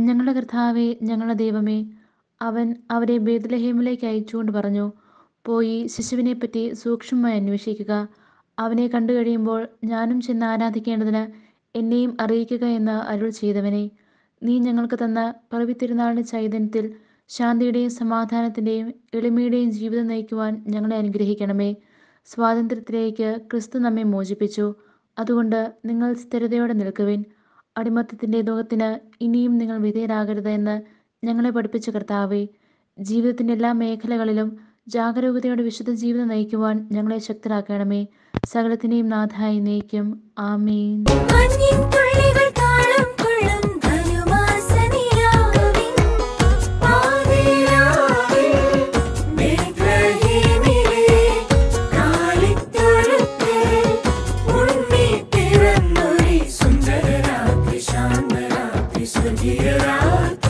ഞങ്ങളുടെ കർത്താവെ ഞങ്ങളുടെ ദൈവമേ അവൻ അവരെ ബേദലഹേമിലേക്ക് അയച്ചുകൊണ്ട് പറഞ്ഞു പോയി ശിശുവിനെപ്പറ്റി സൂക്ഷ്മമായി അന്വേഷിക്കുക അവനെ കണ്ടു കഴിയുമ്പോൾ ഞാനും ചെന്ന് ആരാധിക്കേണ്ടതിന് എന്നെയും അറിയിക്കുക എന്ന് അരുൾ ചെയ്തവനെ നീ ഞങ്ങൾക്ക് തന്ന പവിത്തിരുന്നാളിൻ്റെ ചൈതന്യത്തിൽ ശാന്തിയുടെയും സമാധാനത്തിൻ്റെയും എളിമയുടെയും ജീവിതം നയിക്കുവാൻ ഞങ്ങളെ അനുഗ്രഹിക്കണമേ സ്വാതന്ത്ര്യത്തിലേക്ക് ക്രിസ്തു നമ്മെ മോചിപ്പിച്ചു അതുകൊണ്ട് നിങ്ങൾ സ്ഥിരതയോടെ നിൽക്കുവിൻ അടിമത്തത്തിൻ്റെ ദുഃഖത്തിന് ഇനിയും നിങ്ങൾ വിധേയരാകരുത് എന്ന് ഞങ്ങളെ പഠിപ്പിച്ച കർത്താവെ ജീവിതത്തിൻ്റെ എല്ലാ മേഖലകളിലും ജാഗരൂകതയോടെ വിശുദ്ധ ജീവിതം നയിക്കുവാൻ ഞങ്ങളെ ശക്തരാക്കണമേ സകലത്തിനെയും നാഥായി നയിക്കും ആമീൻ മഞ്ഞിൻ തുള്ളികൾ താളം കൊള്ളും ധനുമാസനിലാവിൻ പാതിരാവിൽ ബേത്ലഹേമിലെ കാലിത്തൊഴുത്തിൽ ഉണ്ണി പിറന്നൊരി സുന്ദരരാത്രി ശാന്തരാത്രി സ്വർഗീയരാത്രി